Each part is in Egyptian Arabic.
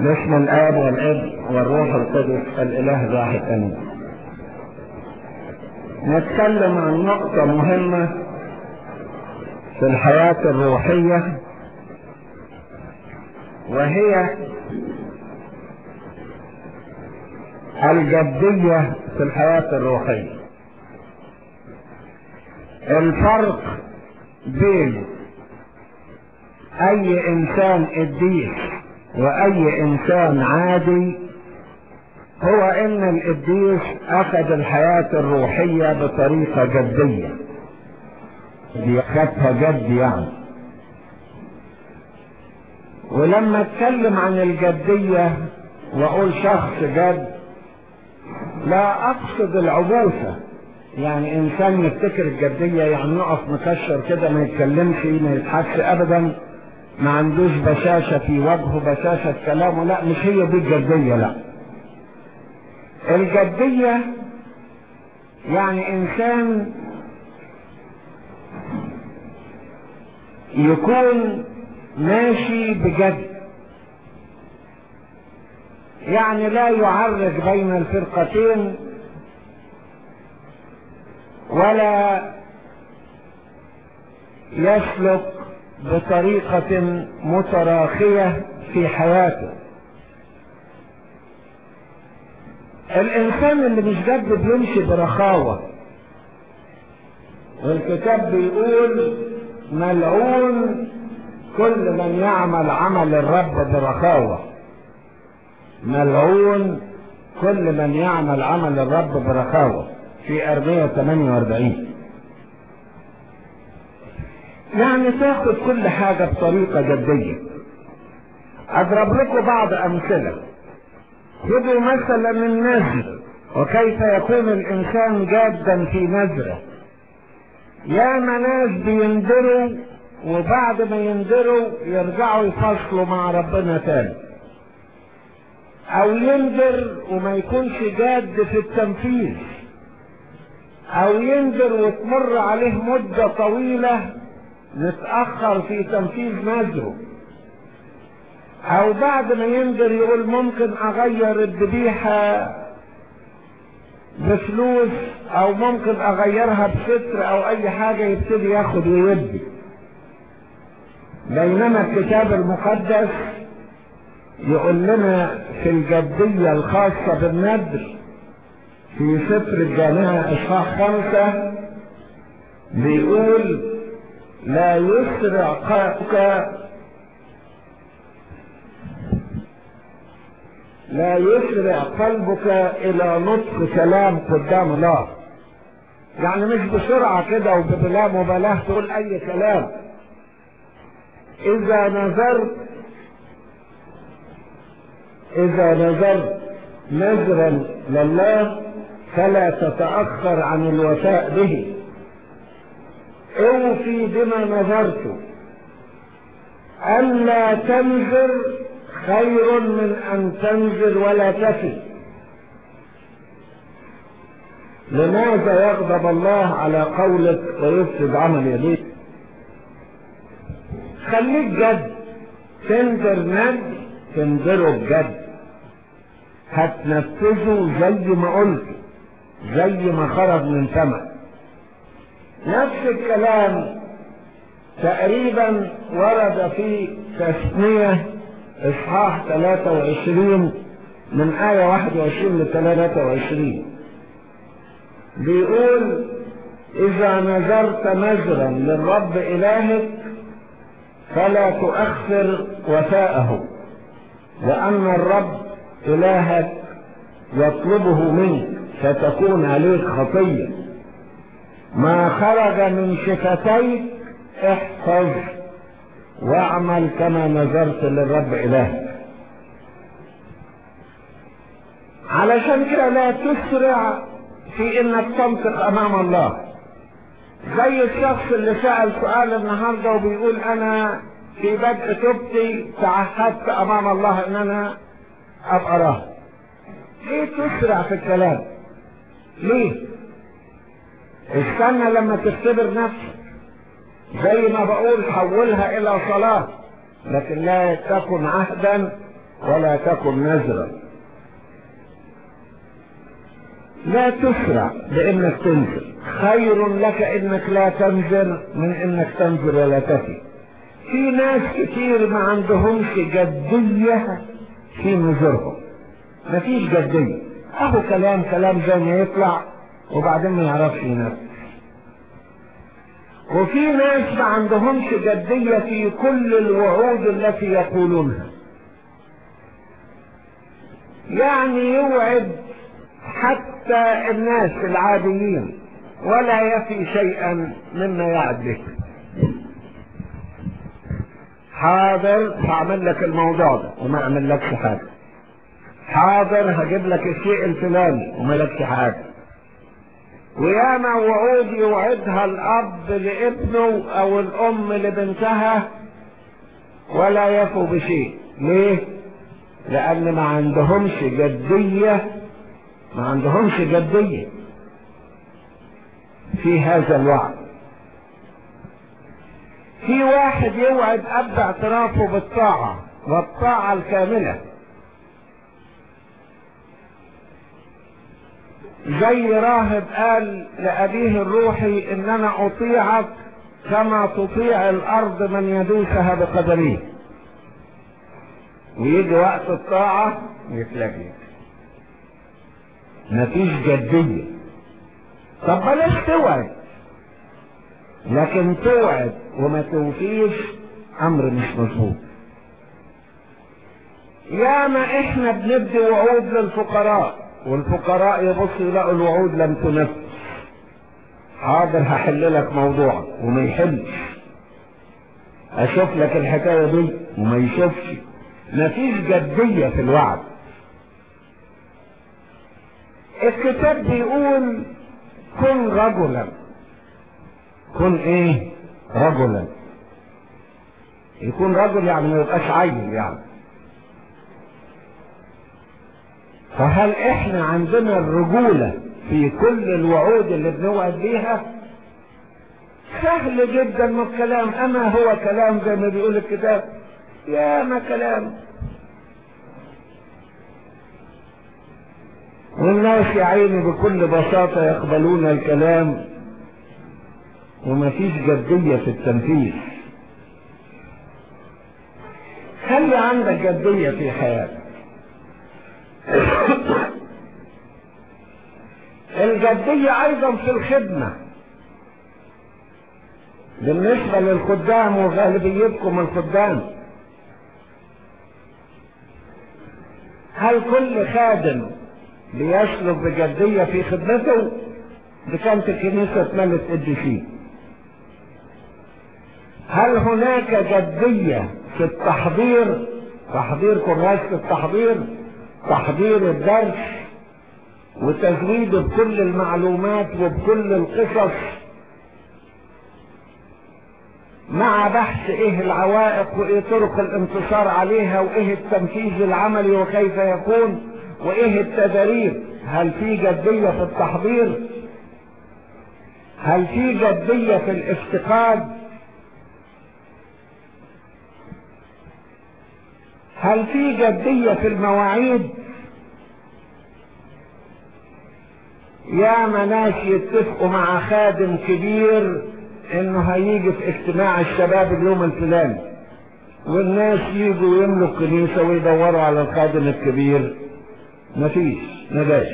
باسم الاب والابن والروح القدس الاله الواحد امين نتكلم عن نقطة مهمة في الحياة الروحية وهي الجدية في الحياة الروحية الفرق بين اي انسان قديس واي انسان عادي هو ان القديس اخذ الحياة الروحية بطريقة جدية دي اخذها جد يعني ولما اتكلم عن الجدية واقول شخص جد لا اقصد العبوسة يعني انسان يفتكر الجدية يعني يقف مكشر كده ما يتكلمش ما يضحكش ابدا ما عندوش بشاشة في وجهه بشاشة في كلامه لا مش هي دي الجدية لا الجدية يعني انسان يكون ماشي بجد يعني لا يعرج بين الفرقتين ولا يسلك بطريقة متراخية في حياته الانسان اللي مش جد بيمشي برخاوة والكتاب بيقول ملعون كل من يعمل عمل الرب برخاوة ملعون كل من يعمل عمل الرب برخاوة في أربعة 48 يعني تاخد كل حاجة بطريقة جدية اضرب لكم بعض امثلة خذوا مثلا النذر وكيف يكون الانسان جادا في نذره يا ناس بينذروا وبعد ما ينذروا يرجعوا يفصلوا مع ربنا تاني او ينذر وما يكونش جاد في التنفيذ او ينذر وتمر عليه مدة طويلة نتأخر في تنفيذ نذره او بعد ما ينذر يقول ممكن اغير الذبيحة بفلوس او ممكن اغيرها بستر او اي حاجة يبتدي ياخد ويدي بينما الكتاب المقدس يقول لنا في الجدية الخاصة بالنذر في سفر الجامعة اصحاح خمسة بيقول لا يسرع قلبك لا يسرع قلبك الى نطق كلام قدام الله يعني مش بسرعة كده وبلا مبالاة تقول اي كلام اذا نظرت اذا نظرت نذرا لله فلا تتأخر عن الوفاء به اوفي بما نظرت الا تنذر خير من ان تنذر ولا تفي لماذا يغضب الله على قولك ويفسد عمل يديك خليك جد تنذر نذر تنذره بجد هتنفذه زي ما قلت زي ما خرج من فمك نفس الكلام تقريبا ورد في تثنية اصحاح 23 من آية 21 ل 23 بيقول إذا نذرت نذرا للرب إلهك فلا تؤخر وفاءه لأن الرب إلهك يطلبه منك فتكون عليك خطيه ما خرج من شفتيك احفظ واعمل كما نذرت للرب الهك علشان كده لا تسرع في انك تنطق امام الله زي الشخص اللي سأل سؤال النهارده وبيقول انا في بدء توبتي تعهدت امام الله ان انا ابقى راهب ليه تسرع في الكلام ليه استنى لما تختبر نفسك زي ما بقول حولها الى صلاة لكن لا تكن عهدا ولا تكن نذرا لا تسرع بانك تنزل خير لك انك لا تنزل من انك تنزل ولا تفي في ناس كتير ما عندهمش جدية في نزورهم مفيش جدية اهو كلام كلام زي ما يطلع وبعدين ما يعرفش ينفذ وفي ناس ما عندهمش جدية في كل الوعود التي يقولونها يعني يوعد حتى الناس العاديين ولا يفي شيئا مما يعد به حاضر هعمل لك الموضوع ده وما اعمل لكش حاجه حاضر هجيب لك الشيء الفلاني وما لكش حاجه وياما وعود يوعدها الاب لابنه او الام لبنتها ولا يفوا بشيء ليه لان ما عندهمش جديه ما عندهمش جديه في هذا الوعد في واحد يوعد اب اعترافه بالطاعه والطاعه الكامله زي راهب قال لأبيه الروحي إن أنا أطيعك كما تطيع الأرض من يدوسها بقدميه ويجي وقت الطاعة يتلجلج مفيش جدية طب بلاش توعد لكن توعد وما توفيش أمر مش مظبوط ياما احنا بندي وعود للفقراء والفقراء يبصوا يلاقوا الوعود لم تنفذ حاضر هحل لك موضوعك وما يحلش اشوف لك الحكايه دي وما يشوفش مفيش جديه في الوعد الكتاب بيقول كن رجلا كن ايه رجلا يكون رجل يعني ما يبقاش عيل يعني فهل احنا عندنا الرجولة في كل الوعود اللي بنوعد بيها سهل جدا ما الكلام اما هو كلام زي ما بيقول الكتاب يا ما كلام والناس يا عيني بكل بساطة يقبلون الكلام ومفيش جدية في التنفيذ خلي عندك جدية في حياتك الجدية ايضا في الخدمة بالنسبة للخدام وغالبيتكم الخدام هل كل خادم بيسلك بجدية في خدمته دي كانت الكنيسة اتملت قديسين هل هناك جدية في التحضير تحضير كراسة التحضير تحضير الدرس وتزويده بكل المعلومات وبكل القصص مع بحث ايه العوائق وايه طرق الانتصار عليها وايه التنفيذ العملي وكيف يكون وايه التدريب هل في جدية في التحضير هل في جدية في الافتقاد هل في جدية في المواعيد يا ناس يتفقوا مع خادم كبير انه هيجي في اجتماع الشباب اليوم الفلاني والناس يجوا يملوا الكنيسة ويدوروا على الخادم الكبير مفيش نجاش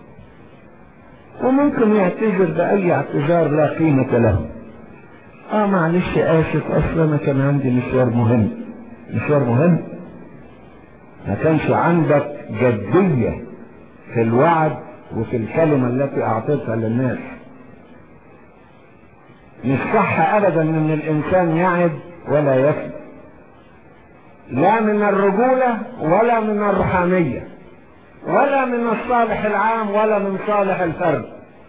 وممكن يعتذر بأي اعتذار لا قيمة له اه معلش اسف اصلا انا كان عندي مشوار مهم مشوار مهم ما كانش عندك جدية في الوعد وفي الكلمة التي اعطيتها للناس مش صح ابدا ان الانسان يعد ولا يفي لا من الرجولة ولا من الروحانية ولا من الصالح العام ولا من صالح الفرد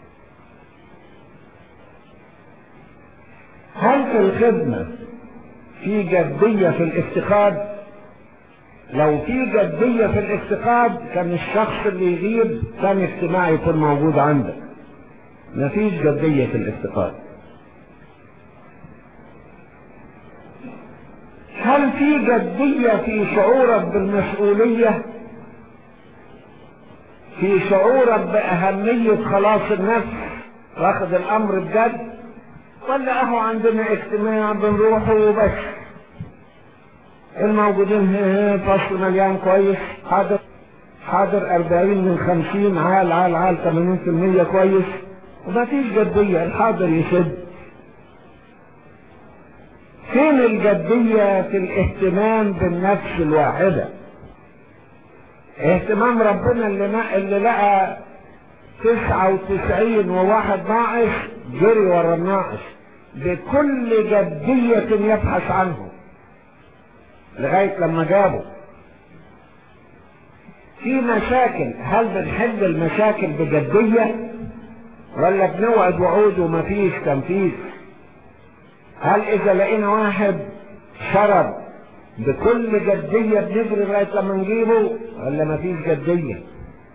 هل في الخدمة في جدية في الافتقاد لو في جدية في الافتقاد كان الشخص اللي يغيب كان اجتماع يكون موجود عندك مفيش جدية في الافتقاد هل في جدية في شعورك بالمسؤولية في شعورك بأهمية خلاص النفس واخد الأمر بجد ولا اهو عندنا اجتماع بنروحه وبس الموجودين فصل مليان كويس حاضر حاضر أربعين من خمسين عال عال عال ثمانين في المية كويس وما فيش جدية الحاضر يسد فين الجدية في الاهتمام بالنفس الواحدة اهتمام ربنا اللي, ما اللي لقى تسعة وتسعين وواحد ناقص جري ورا الناقص بكل جدية يبحث عنه لغاية لما جابه في مشاكل هل بنحل المشاكل بجدية ولا بنوعد وعود ومفيش تنفيذ هل اذا لقينا واحد شرب بكل جدية بنجري لغاية لما نجيبه ولا مفيش جدية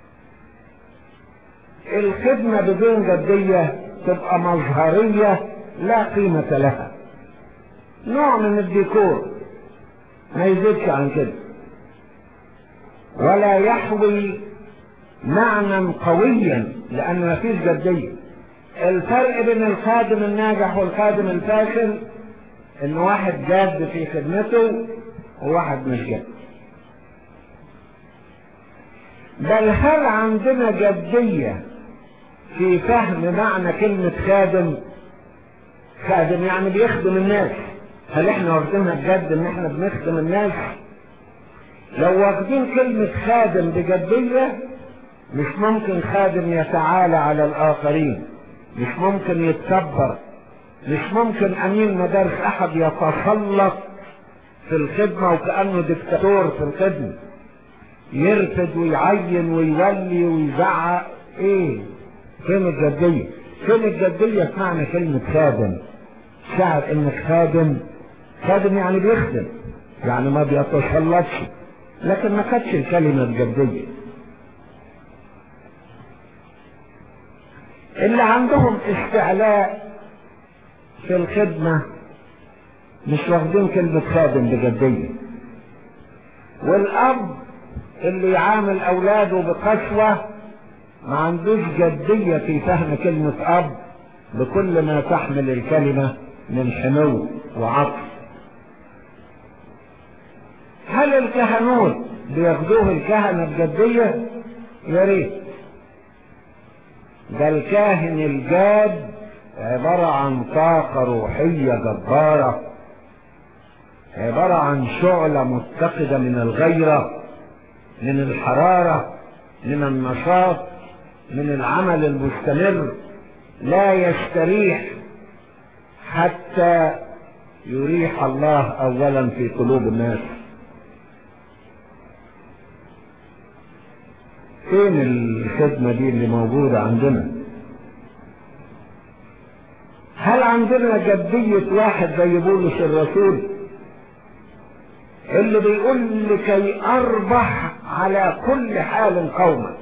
الخدمة بدون جدية تبقى مظهرية لا قيمة لها نوع من الديكور ما يزيدش عن كده ولا يحوي معنى قويا لان ما فيش جدية الفرق بين الخادم الناجح والخادم الفاشل ان واحد جاد في خدمته وواحد مش جاد بل هل عندنا جدية في فهم معنى كلمة خادم خادم يعني بيخدم الناس هل احنا واخدينها بجد ان احنا بنخدم الناس لو واخدين كلمة خادم بجدية مش ممكن خادم يتعالى على الآخرين مش ممكن يتكبر مش ممكن أمين مدارس أحد يتسلط في الخدمة وكأنه دكتاتور في الخدمة يرفد ويعين ويولي ويزعق ايه فين الجدية فين الجدية في معنى كلمة خادم شعر انك خادم خادم يعني بيخدم يعني ما بيتسلطش لكن ما خدش الكلمة الجدية اللي عندهم استعلاء في الخدمة مش واخدين كلمة خادم بجدية والأب اللي يعامل أولاده بقسوة ما عندوش جدية في فهم كلمة أب بكل ما تحمل الكلمة من حنو وعطف هل الكهنوت بياخدوه الكهنة بجدية؟ يا ريت ده الكاهن الجاد عبارة عن طاقة روحية جبارة عبارة عن شعلة متقدة من الغيرة من الحرارة من النشاط من العمل المستمر لا يستريح حتى يريح الله اولا في قلوب الناس فين الخدمة دي اللي موجودة عندنا هل عندنا جدية واحد زي بولس الرسول اللي بيقول لكي اربح على كل حال قوما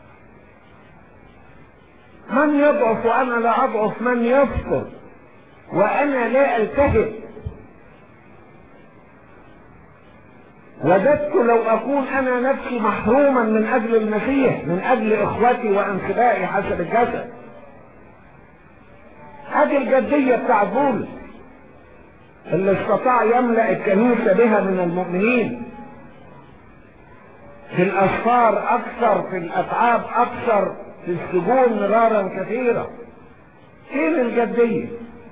من يضعف وانا لا اضعف من يفطر وانا لا التهب وددت لو اكون انا نفسي محروما من اجل المسيح من اجل اخوتي وانسبائي حسب الجسد هذه الجدية بتاع بولس اللي استطاع يملأ الكنيسة بها من المؤمنين في الاسفار اكثر في الاتعاب اكثر في السجون مرارا كثيرا فين الجدية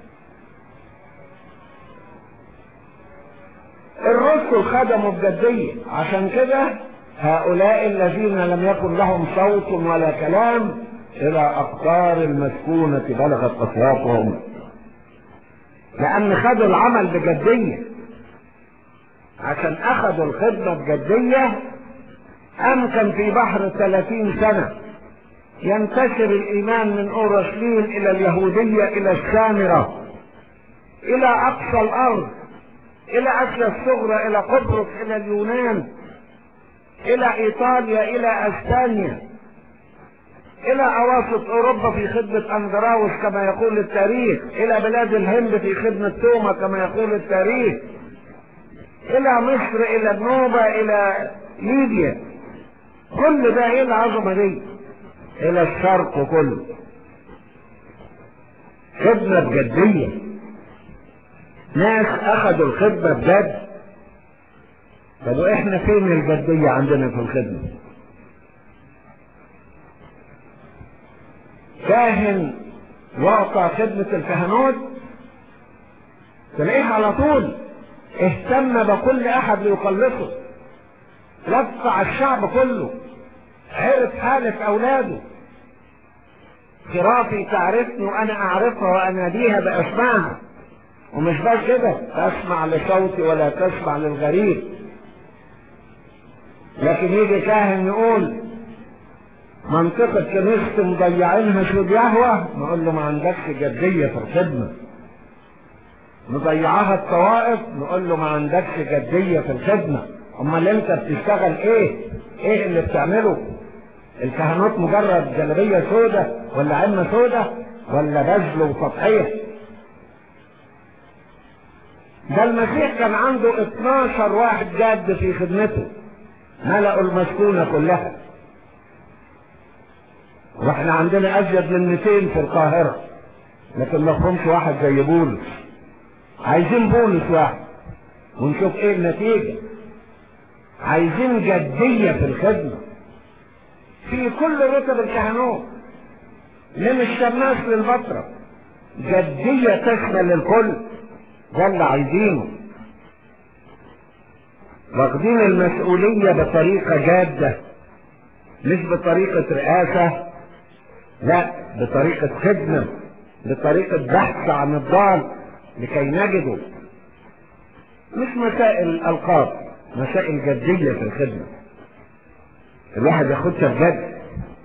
الرسل خدموا بجدية عشان كده هؤلاء الذين لم يكن لهم صوت ولا كلام الى اقطار المسكونة بلغت اصواتهم لان خدوا العمل بجدية عشان اخذوا الخدمة بجدية امكن في بحر ثلاثين سنة ينتشر الايمان من اورشليم الى اليهودية الى السامرة الى اقصى الارض الى اسيا الصغرى الى قبرص الى اليونان الى ايطاليا الى اسبانيا الى اواسط اوروبا في خدمة اندراوس كما يقول التاريخ الى بلاد الهند في خدمة توما كما يقول التاريخ الى مصر الى النوبة الى ليبيا كل ده ايه العظمة دي الى الشرق كله خدمة بجدية ناس اخذوا الخدمة بجد طب واحنا فين الجدية عندنا في الخدمة كاهن يعطى خدمة الكهنوت تلاقيه على طول اهتم بكل احد ليخلصه وقع الشعب كله عرف حالة اولاده خرافي تعرفني وانا اعرفها واناديها باسمائها ومش بس كده تسمع لصوتي ولا تسمع للغريب لكن يجي كاهن يقول منطقة كنيسة مضيعينها شو يهوى نقول له ما عندكش جدية في الخدمة مضيعاها الطوائف نقول له ما عندكش جدية في الخدمة امال انت بتشتغل ايه ايه اللي بتعمله الكهنوت مجرد جلبية سودة ولا عمة سودة ولا بذل وسطحية ده المسيح كان عنده 12 واحد جاد في خدمته ملأوا المسكونة كلها واحنا عندنا ازيد من 200 في القاهرة لكن ما فهمش واحد زي بولس عايزين بولس واحد ونشوف ايه النتيجة عايزين جدية في الخدمة في كل رتب الكهنوت من الشماس للبطرة جدية تشمل الكل ده اللي عايزينه واخدين المسؤولية بطريقة جادة مش بطريقة رئاسة لا بطريقة خدمة بطريقة بحث عن الضال لكي نجده مش مسائل الألقاب مسائل جدية في الخدمة الواحد ياخدها بجد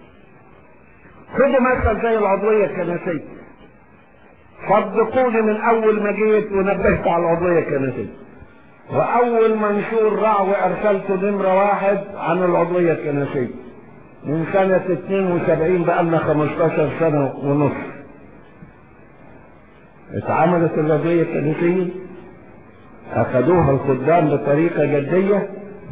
خدوا مثل زي العضوية الكنسية صدقوني من أول ما جيت ونبهت على العضوية الكنسية وأول منشور رعوي أرسلته نمرة واحد عن العضوية الكنسية من سنة 72 بقالنا 15 سنة ونص اتعملت الوضعية الكنسية أخذوها الخدام بطريقة جدية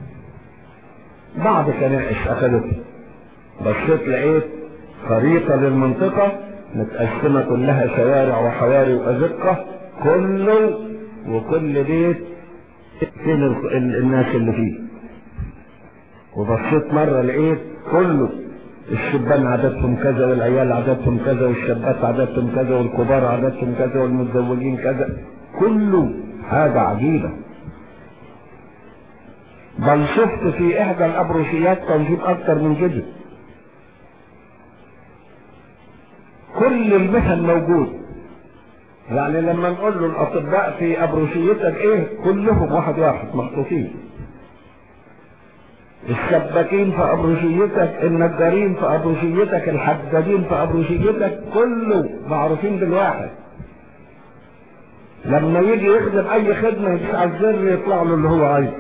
بعض كنائس أخذتها بصيت لقيت خريطة للمنطقة متقسمة كلها شوارع وحواري وأزقة كله وكل بيت فين الناس اللي فيه وبصيت مرة لقيت كله الشبان عددهم كذا والعيال عددهم كذا والشابات عددهم كذا والكبار عددهم كذا والمتزوجين كذا كله حاجة عجيبة بل شفت في احدى الابروشيات تنجيب اكتر من كده كل المهن موجود يعني لما نقول له الاطباء في ابروشيتك ايه كلهم واحد واحد محطوطين السباكين في ابروشيتك النجارين في ابروشيتك الحدادين في ابروشيتك كله معروفين بالواحد لما يجي يخدم اي خدمه يدوس على الزر يطلع له اللي هو عايزه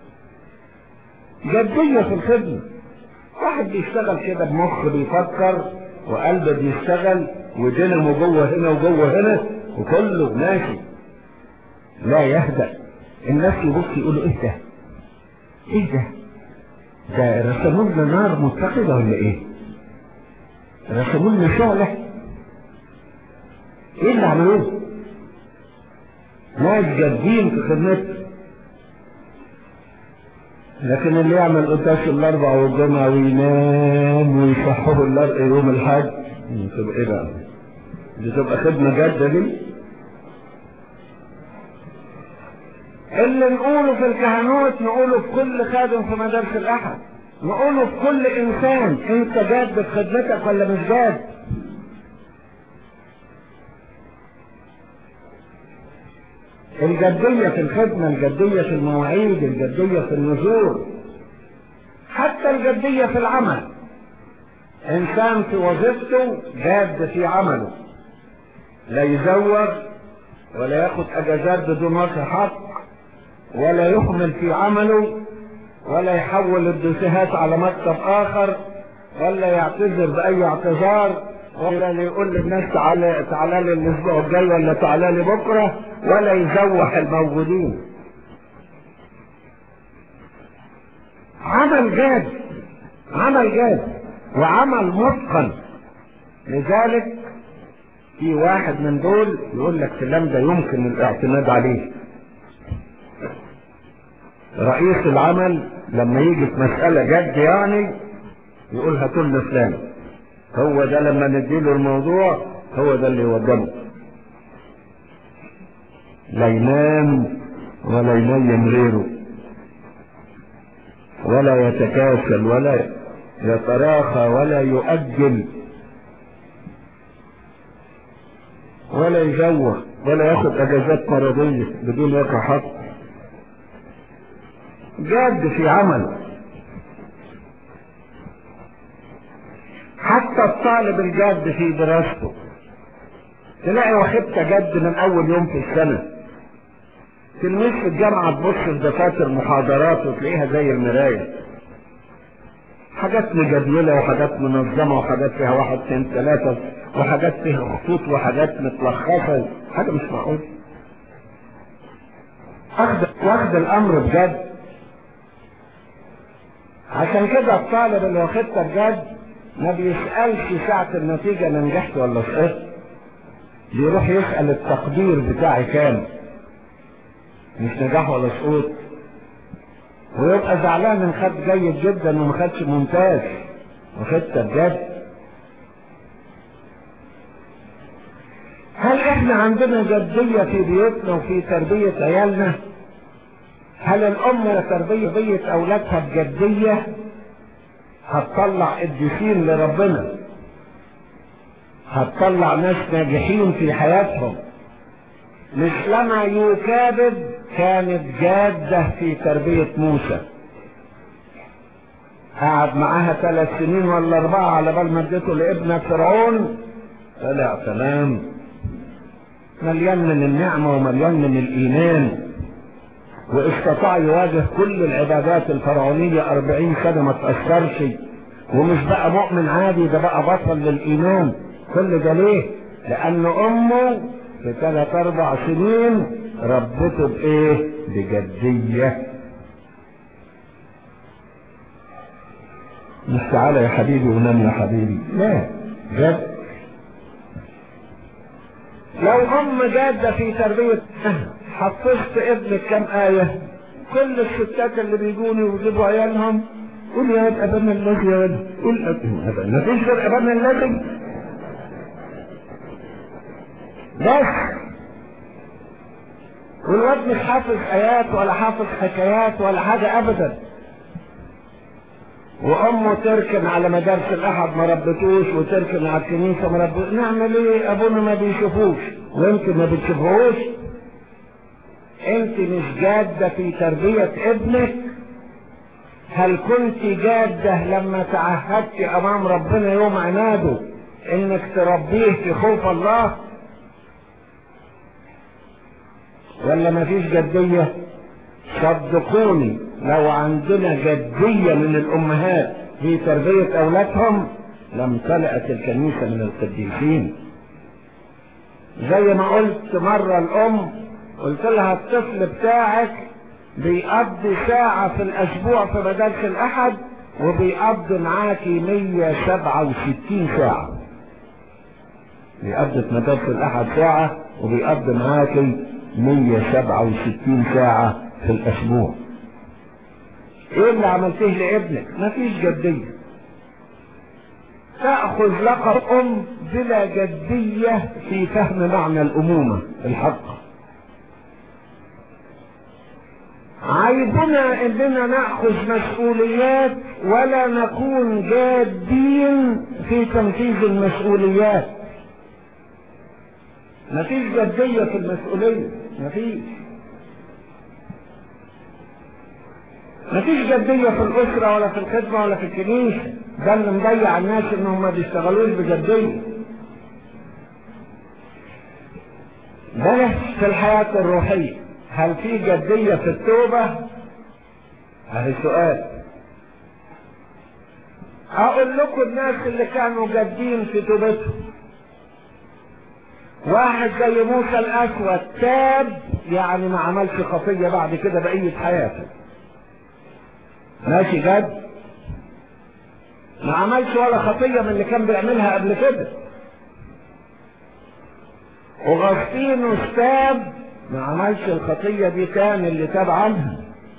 جديه في الخدمه واحد بيشتغل كده بمخ بيفكر وقلب بيشتغل ودينامو جوه هنا وجوه هنا وكله ماشي لا يهدأ الناس يبص يقولوا ايه ده ايه ده ده رسموا لنا نار متقدة ولا ايه رسموا لنا شعلة ايه اللي عملوه ناس جادين في خدمته لكن اللي يعمل قداس الاربع والجمعة وينام ويصحوه الارق يوم الحج تبقى ايه بقى دي تبقى خدمة جادة دي اللي نقوله في الكهنوت نقوله في كل خادم في مدارس الاحد نقوله في كل انسان انت جاد في خدمتك ولا مش جاد الجدية في الخدمة الجدية في المواعيد الجدية في النزول حتى الجدية في العمل انسان في وظيفته جاد في عمله لا يزوج ولا ياخد اجازات بدون وجه حق ولا يهمل في عمله ولا يحول الدوسيهات على مكتب اخر ولا يعتذر باي اعتذار ولا يقول للناس تعالى تعالى لي الاسبوع الجاي ولا تعالى لي بكره ولا يزوح الموجودين عمل جاد عمل جاد وعمل متقن لذلك في واحد من دول يقول لك فلان ده يمكن الاعتماد عليه رئيس العمل لما يجي في مسألة جد يعني يقول هاتوا لنا فلان هو ده لما نديله الموضوع هو ده اللي يوضبه لا ينام ولا ينيم غيره ولا يتكاسل ولا يتراخى ولا يؤجل ولا يزوق ولا ياخد اجازات مرضية بدون وقع حق جاد في عمل حتى الطالب الجاد في دراسته تلاقي واخدت جد من اول يوم في السنة تلميذ في الجامعة تبص في دفاتر محاضرات وتلاقيها زي المراية حاجات مجدولة وحاجات منظمة وحاجات فيها واحد اثنين ثلاثة وحاجات فيها خطوط وحاجات متلخصة حاجة مش معقول واخد واخد الأمر بجد عشان كده الطالب اللي واخدها بجد ما بيسألش ساعة النتيجة أنا نجحت ولا سقطت بيروح يسأل التقدير بتاعي كام مش نجاح ولا سقوط ويبقى زعلان ان خد جيد جدا وما خدش ممتاز وخدت بجد هل احنا عندنا جدية في بيوتنا وفي تربية عيالنا هل الام تربية بيت اولادها بجدية هتطلع قديسين لربنا هتطلع ناس ناجحين في حياتهم مش لما يكابد كانت جادة في تربية موسى قعد معاها ثلاث سنين ولا أربعة على بال ما اديته لابنة فرعون طلع تمام مليان من النعمة ومليان من الإيمان واستطاع يواجه كل العبادات الفرعونية أربعين سنة ما تأثرش ومش بقى مؤمن عادي ده بقى بطل للإيمان كل ده ليه؟ لأن أمه في ثلاث أربع سنين ربته بإيه؟ بجدية مش تعالى يا حبيبي ونام يا حبيبي لا جد لو أم جادة في تربية حفظت ابنك كم آية كل الستات اللي بيجوني ويجيبوا عيالهم قول يا أبانا الذي يا ولد قول أبانا مفيش غير أبانا الذي بس والواد مش حافظ ايات ولا حافظ حكايات ولا حاجة ابدا وامه تركن على مدارس الاحد ما ربتوش وتركن على الكنيسة ما ربتوش نعمل ايه ابونا ما بيشوفوش وانت ما بتشوفوش انت مش جادة في تربية ابنك هل كنت جادة لما تعهدت امام ربنا يوم عناده انك تربيه في خوف الله ولا مفيش جدية صدقوني لو عندنا جدية من الامهات في تربية اولادهم لم تلأت الكنيسة من القديسين زي ما قلت مرة الام قلت لها الطفل بتاعك بيقضي ساعة في الاسبوع في مدارس الاحد وبيقضي معاكي 167 ساعة بيقضي في مدارس الاحد ساعة وبيقضي معاكي 167 ساعة في الأسبوع إيه اللي عملته لابنك؟ مفيش جدية تأخذ لقب أم بلا جدية في فهم معنى الأمومة الحق عيبنا اننا ناخذ مسؤوليات ولا نكون جادين في تنفيذ المسؤوليات مفيش جدية في المسؤولية مفيش مفيش جدية في الأسرة ولا في الخدمة ولا في الكنيسة ده اللي مضيع الناس انهم ما بيشتغلوش بجدية بلاش في الحياة الروحية هل في جدية في التوبة؟ هذا سؤال أقول لكم الناس اللي كانوا جادين في توبتهم واحد زي موسى الأسود تاب يعني ما عملش خطية بعد كده بقية حياته ماشي جد ما عملش ولا خطية من اللي كان بيعملها قبل كده وغسطينوس تاب ما عملش الخطية دي تاني اللي تاب عنها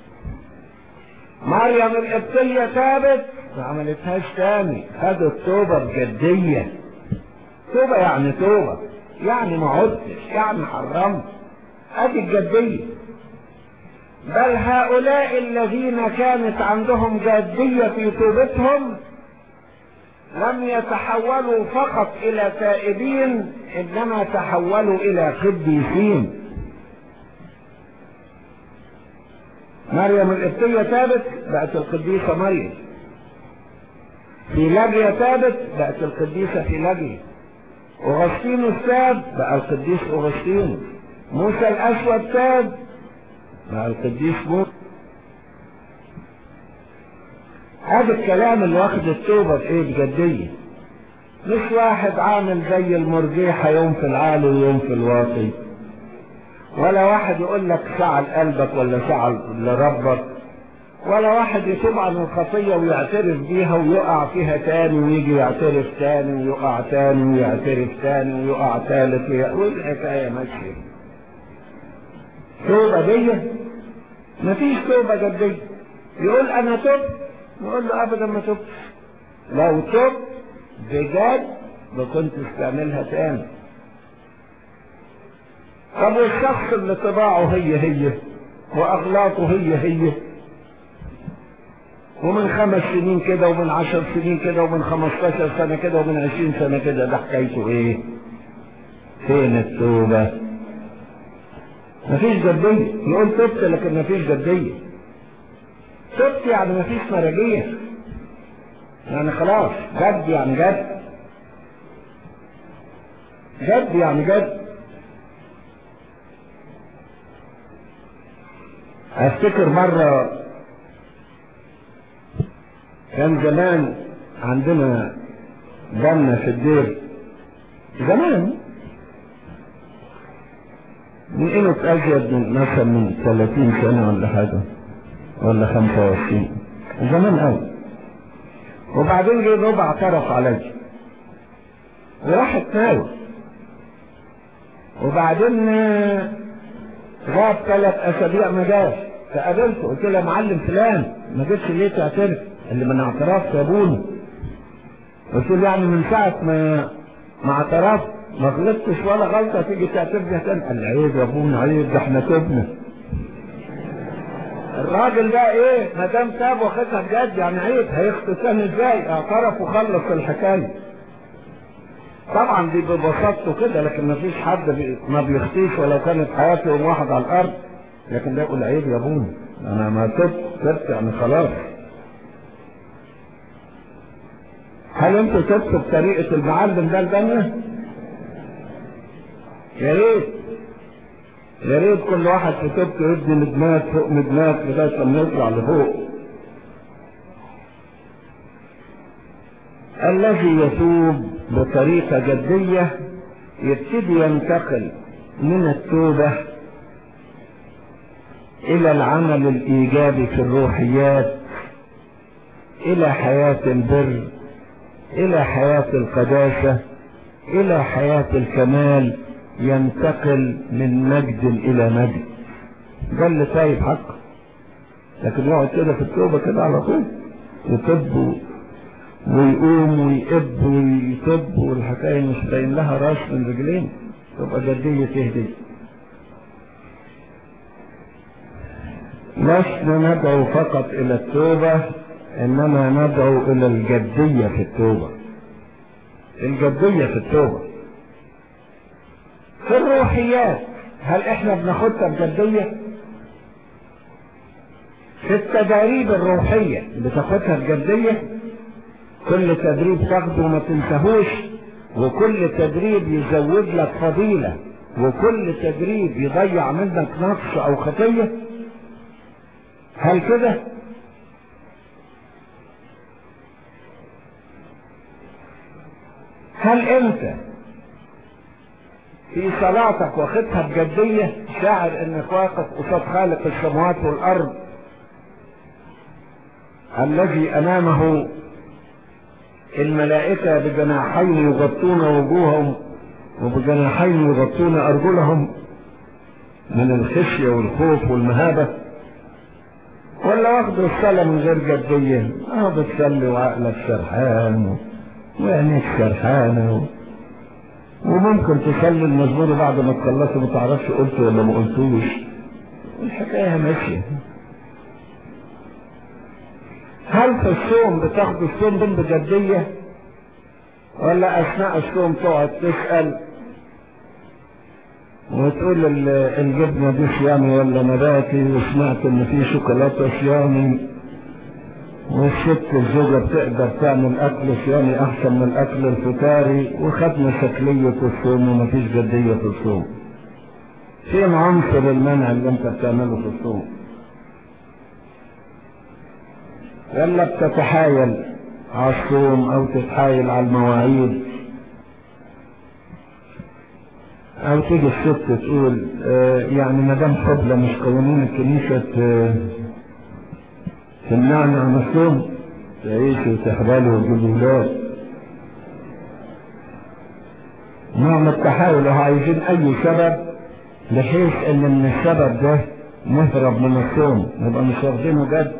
مريم القبطية تابت ما عملتهاش تاني خدوا التوبة بجدية توبة يعني توبة يعني ما عدتش يعني حرمت ادي الجدية بل هؤلاء الذين كانت عندهم جادية في توبتهم لم يتحولوا فقط الى تائبين انما تحولوا الى قديسين مريم القبطية تابت بقت القديسة مريم في لاجيا تابت بقت القديسة في لاجيا أغسطينوس تاب بقى القديس أغسطينوس موسى الأسود تاب بقى القديس موسى هذا الكلام اللي واخد التوبة بإيه بجدية مش واحد عامل زي المرجيحة يوم في العالي ويوم في الواطي ولا واحد يقول لك سعى قلبك ولا سعى لربك ولا واحد يتوب عن الخطية ويعترف بيها ويقع فيها تاني ويجي يعترف تاني ويقع تاني ويعترف تاني ويقع تالت والحكاية ماشية توبة دي مفيش توبة جدية يقول أنا تبت نقول له أبدا ما تبت لو تبت بجد ما كنت تعملها تاني طب والشخص اللي طباعه هي هي واغلاطه هي هي ومن خمس سنين كده ومن عشر سنين كده ومن خمستاشر سنة كده ومن عشرين سنة كده ده حكايته ايه فين التوبة مفيش جدية يقول تبت لكن مفيش جدية تبت يعني مفيش مرجية يعني خلاص جد يعني جد جد يعني جد افتكر مرة كان زمان عندنا جنة في الدير زمان من قيمة أزيد من مثلا من 30 سنة ولا حاجة ولا 25 زمان قوي وبعدين جه ربع اعترف عليا وراح اتناول وبعدين غاب ثلاث اسابيع ما جاش فقابلته قلت له يا معلم فلان ما جيتش ليه تعترف اللي من اعتراف يا ابونا قلت له يعني من ساعه ما ما اعترفت ما غلطتش ولا غلطه تيجي تعترف بيها تاني قال لي عيب يا ابونا عيب ده احنا تبنا الراجل ده ايه ما دام تاب واخدها بجد يعني عيب هيخطي تاني ازاي اعترف وخلص الحكايه طبعا دي ببساطته كده لكن ما فيش حد بي ما بيخطيش ولو كانت حياته يوم واحد على الارض لكن ده يقول عيب يا ابونا انا ما تبت تبت يعني خلاص هل انتوا تبتوا بطريقة المعلم ده الجنة؟ يا ريت يا ريت كل واحد في توبته يبني مدمات فوق مدمات لغاية لما يطلع لفوق الذي يتوب بطريقة جدية يبتدي ينتقل من التوبة إلى العمل الإيجابي في الروحيات إلى حياة البر إلى حياة القداسة إلى حياة الكمال ينتقل من مجد إلى مجد ده اللي سايب حقه لكن يقعد كده في التوبة كده على طول يطب ويقوم ويقب ويطب والحكاية مش باين لها راس من رجلين تبقى جدية تهدي لسنا ندعو فقط إلى التوبة إنما ندعو إلى الجدية في التوبة الجدية في التوبة في الروحيات هل احنا بناخدها بجدية؟ في التداريب الروحية بتاخدها بجدية؟ كل تدريب تاخده ما تنساهوش وكل تدريب يزود لك فضيلة وكل تدريب يضيع منك نقص او خطية هل كده هل انت في صلاتك واخدها بجدية شاعر انك واقف قصاد خالق السماوات والارض الذي امامه الملائكة بجناحين يغطون وجوههم وبجناحين يغطون ارجلهم من الخشية والخوف والمهابة ولا واخدوا الصلاة من غير جدية اه بتصلي وعقلك سرحان وعينيك سرحانة وممكن تصلي المزمور بعد ما تخلصه ما تعرفش قلته ولا ما قلتوش الحكاية ماشية هل في الصوم بتاخدوا الصوم ده بجدية ولا اثناء الصوم تقعد تسأل وتقول ال- الجبنة دي صيامي ولا نباتي وسمعت ان في شوكولاتة صيامي والست الزوجة بتقدر تعمل اكل صيامي احسن من الاكل الفطاري وخدنا شكلية الصوم ومفيش جدية في الصوم فين عنصر المنع اللي انت بتعمله في الصوم ولا بتتحايل على الصوم او تتحايل على المواعيد او تيجي الست تقول آه يعني ما دام حبلة مش قوانين الكنيسة ت- تمنعني عن الصوم تعيش وتحبالي وتجيب ولاد نوع من التحايل وعايزين اي سبب بحيث ان من السبب ده نهرب من الصوم نبقى مش واخدينه جد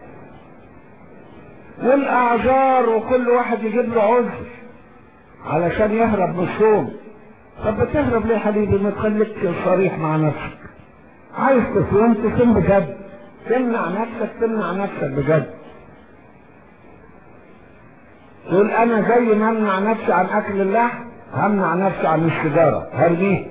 والاعذار وكل واحد يجيب له عذر علشان يهرب من الصوم طب بتهرب ليه يا حبيبي ما تخليك صريح مع نفسك عايز تصوم تصوم بجد تمنع نفسك تمنع نفسك بجد تقول انا زي ما امنع نفسي عن اكل اللحم همنع نفسي عن السيجاره هرميه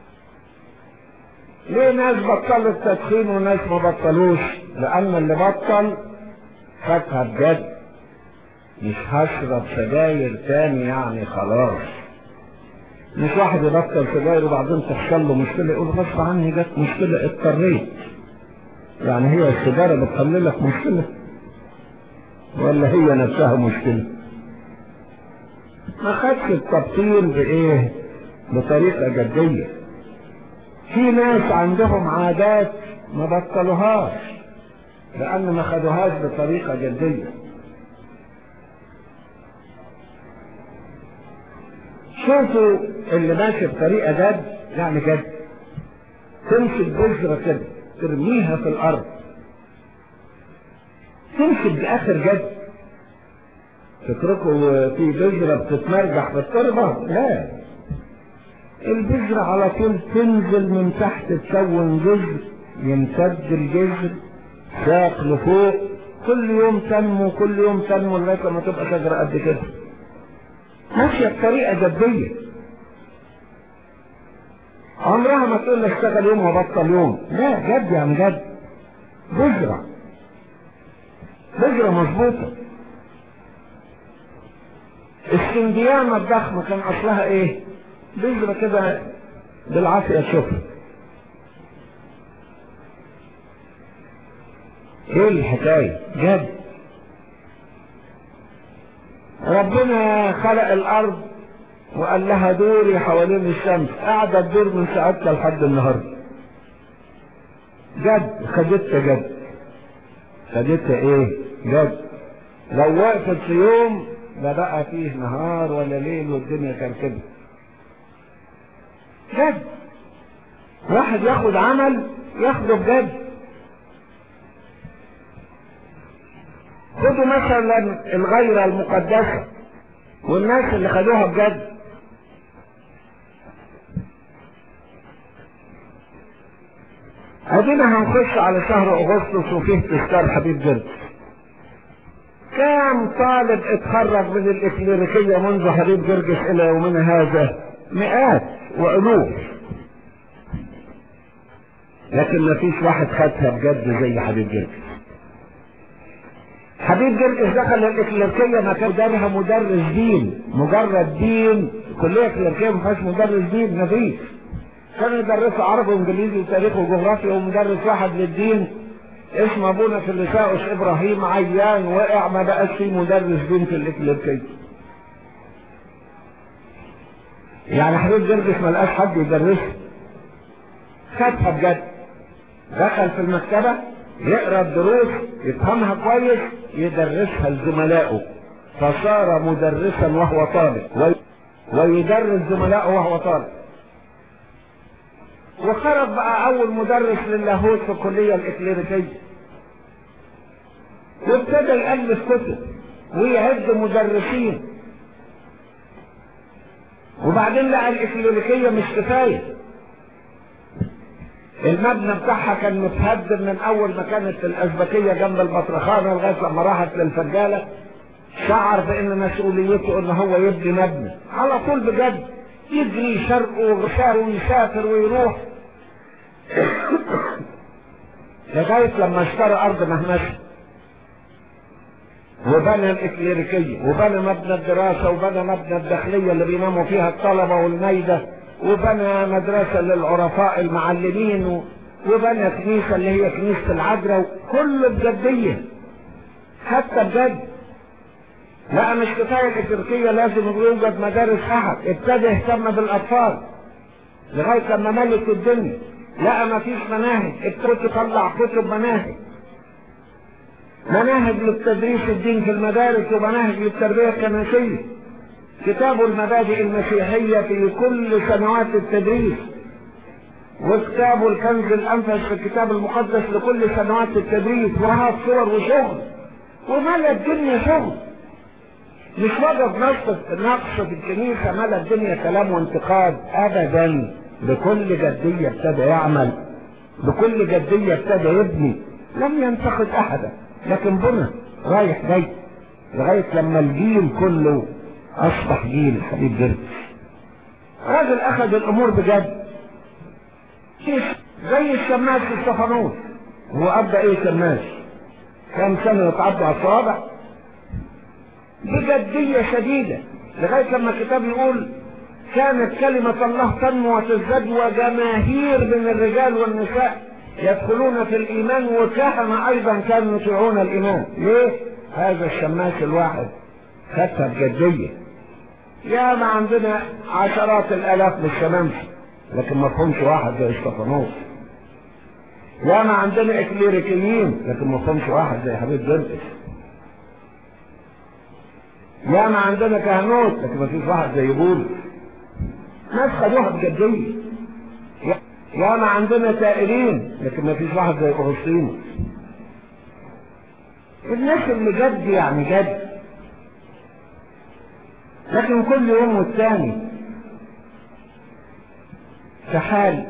ليه ناس بطلوا التدخين وناس ما بطلوش لان اللي بطل خدها بجد مش هشرب سجاير تاني يعني خلاص مش واحد يبطل سجاير وبعدين تحصل له مشكله يقول غصب عني جت مشكله اضطريت يعني هي السيجاره بتحل لك مشكله ولا هي نفسها مشكله ما خدش التبطيل بايه بطريقه جديه في ناس عندهم عادات ما بطلوهاش لان ما خدوهاش بطريقه جديه شوفوا اللي ماشي بطريقه جد يعني جد تمسك بذره كده ترميها في الارض تمسك باخر جد تتركوا في بذره بتتمرجح في التربه لا البذرة على طول تنزل من تحت تكون جذر يمتد الجذر ساق لفوق كل يوم تنمو كل يوم تنمو لغايه ما تبقى شجره قد كده ماشيه بطريقه جديه عمرها ما تقول لك اشتغل يوم وبطل يوم لا جد يعني جد بذرة بذرة مظبوطة السنديانة الضخمة كان أصلها إيه؟ بذرة كده بالعافية تشوفها ايه الحكاية جد ربنا خلق الارض وقال لها دوري حوالين الشمس قاعدة تدور من ساعتها لحد النهاردة جد خدتها جد خدتها ايه جد لو وقفت في يوم لا بقى فيه نهار ولا ليل والدنيا كان كده جد واحد ياخد عمل ياخده بجد خدوا مثلا الغيرة المقدسة والناس اللي خدوها بجد ادينا هنخش على شهر اغسطس وفيه تذكار حبيب جد كام طالب اتخرج من الاكليريكية منذ حبيب جرجس الى يومنا هذا مئات والوف لكن ما فيش واحد خدها بجد زي حبيب جرجس حبيب جرجس دخل الاكليريكية ما كان دارها مدرس دين مجرد دين كلية اكليريكية ما فيهاش مدرس دين ما فيش كانوا يدرسوا عربي وانجليزي وتاريخ وجغرافيا ومدرس واحد للدين اسمه ابونا في اللساؤس ابراهيم عيان وقع ما بقاش فيه مدرس دين في الاكليريكية يعني حبيب جرجس ما لقاش حد يدرسه خدها بجد دخل في المكتبة يقرا الدروس يفهمها كويس يدرسها لزملائه فصار مدرسا وهو طالب ويدرس زملائه وهو طالب وخرج بقى اول مدرس للاهوت في الكليه الاكليريكيه وابتدى يالف كتب ويعد مدرسين وبعدين لقى الاكليريكيه مش كفايه المبنى بتاعها كان متهدم من اول ما كانت الازبكيه جنب البطرخانه لغايه لما راحت للفجاله شعر بان مسؤوليته ان هو يبني مبنى على طول بجد يجري شرق وغرب ويسافر ويروح لغايه لما اشترى ارض مهمشه وبنى الاكليريكيه وبنى مبنى الدراسه وبنى مبنى الداخليه اللي بيناموا فيها الطلبه والميده وبنى مدرسه للعرفاء المعلمين و... وبنى كنيسه اللي هي كنيسه العذراء كله بجديه حتى بجد لا مش كفايه التركيه لازم يوجد مدارس احد ابتدى يهتم بالاطفال لغايه لما ملك الدنيا لا ما فيش مناهج ابتدى يطلع كتب مناهج مناهج للتدريس الدين في المدارس ومناهج للتربيه الكنسيه كتاب المبادئ المسيحيه في كل سنوات التدريس وكتاب الكنز الانفس في الكتاب المقدس لكل سنوات التدريس وها صور وشغل وملا الدنيا شغل مش وجد نقص نقص في الكنيسة ملا الدنيا كلام وانتقاد ابدا بكل جدية ابتدى يعمل بكل جدية ابتدى يبني لم ينتقد احدا لكن بنى رايح جاي لغاية لما الجيل كله اصبح جيل حبيب جرد راجل اخذ الامور بجد زي الشماس في الصفانوس هو ابدا ايه شماس كم سنة يتعدى على الصوابع بجدية شديدة لغاية لما الكتاب يقول كانت كلمة الله تنمو وتزداد وجماهير من الرجال والنساء يدخلون في الإيمان وكهنة أيضا كانوا يطيعون الإيمان ليه؟ هذا الشماس الواحد خدها بجدية يا ما عندنا عشرات الآلاف من الشمامسة لكن ما فهمش واحد زي استفانوس يا ما عندنا إكليريكيين لكن ما فهمش واحد زي حبيب جرجس يا ما عندنا كهنوت لكن ما فيش واحد زي بولس ناس خدوها بجدية يا ما عندنا سائلين لكن ما فيش واحد زي اغسطينوس الناس اللي جد يعني جد لكن كل يوم والتاني في حال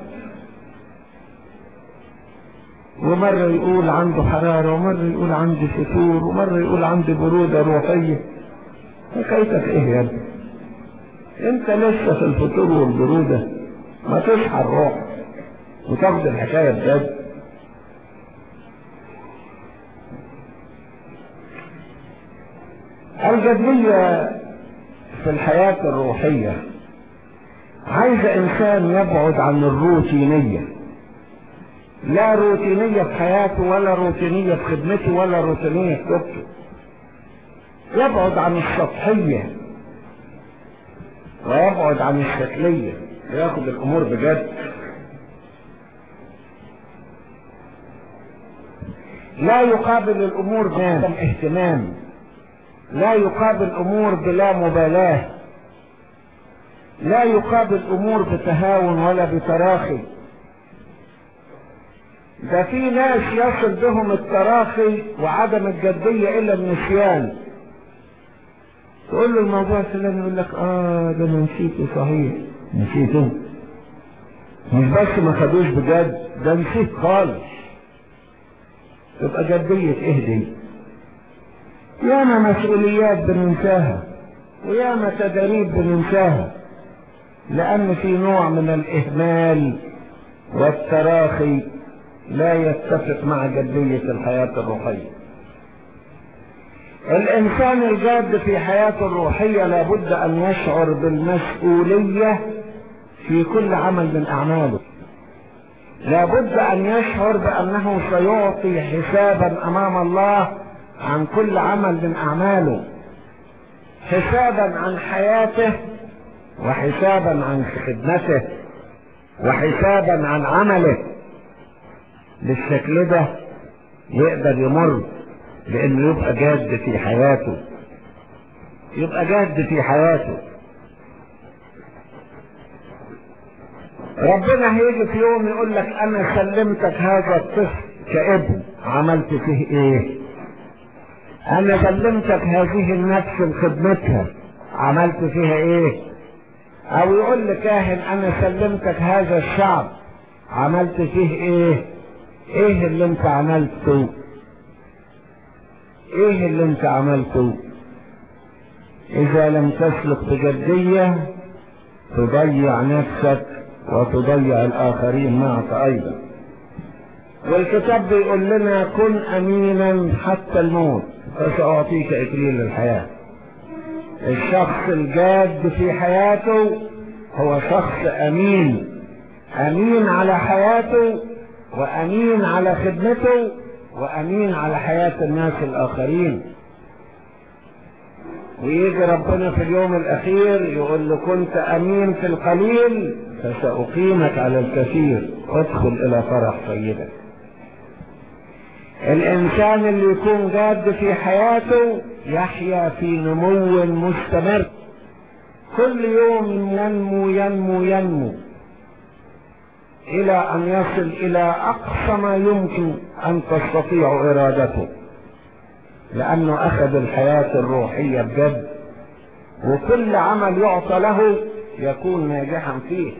ومرة يقول عنده حرارة ومرة يقول عندي فتور ومرة يقول عندي برودة روحية حكايتك ايه يا ابني انت لسه في الفطور والبرودة ما تصحى الروح وتاخد الحكاية بجد الجدية في الحياة الروحية عايزة انسان يبعد عن الروتينية لا روتينية في حياته ولا روتينية في خدمته ولا روتينية في وقته يبعد عن السطحية ويبعد عن الشكلية وياخد الأمور بجد لا يقابل الأمور بعدم اهتمام لا يقابل أمور بلا مبالاة لا يقابل أمور بتهاون ولا بتراخي ده في ناس يصل بهم التراخي وعدم الجدية إلى النسيان تقول له الموضوع الفلاني يقول لك اه ده انا نسيته صحيح نسيته مش بس ما خدوش بجد ده نسيت خالص تبقى جدية ايه دي ياما مسؤوليات بننساها وياما تدريب بننساها لان في نوع من الاهمال والتراخي لا يتفق مع جدية الحياة الروحية الانسان الجاد في حياته الروحية لابد ان يشعر بالمسؤولية في كل عمل من اعماله لابد ان يشعر بانه سيعطي حسابا امام الله عن كل عمل من اعماله حسابا عن حياته وحسابا عن خدمته وحسابا عن عمله بالشكل ده يقدر يمر بانه يبقى جاد في حياته يبقى جاد في حياته ربنا هيجي في يوم يقول لك انا سلمتك هذا الطفل كابن عملت فيه ايه انا سلمتك هذه النفس لخدمتها عملت فيها ايه او يقول لكاهن انا سلمتك هذا الشعب عملت فيه ايه ايه اللي انت عملته ايه اللي انت عملته اذا لم تسلك بجدية تضيع نفسك وتضيع الاخرين معك ايضا والكتاب بيقول لنا كن امينا حتى الموت فساعطيك اكليل الحياه الشخص الجاد في حياته هو شخص امين امين على حياته وامين على خدمته وامين على حياة الناس الاخرين ويجي ربنا في اليوم الاخير يقول له كنت امين في القليل فساقيمك على الكثير ادخل الى فرح سيدك الانسان اللي يكون جاد في حياته يحيا في نمو مستمر كل يوم ينمو ينمو ينمو الى ان يصل الى اقصى ما يمكن ان تستطيع ارادته لانه اخذ الحياة الروحية بجد وكل عمل يعطى له يكون ناجحا فيه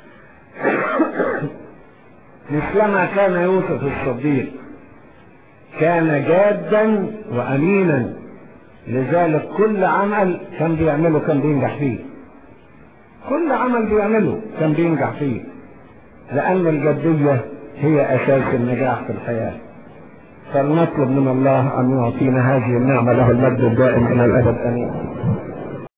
مثلما كان يوسف الصديق كان جادا وامينا لذلك كل عمل كان بيعمله كان بينجح فيه كل عمل بيعمله كان بينجح فيه لان الجدية هي اساس النجاح في الحياة فلنطلب من الله ان يعطينا هذه النعمة له المجد الدائم الى الابد امين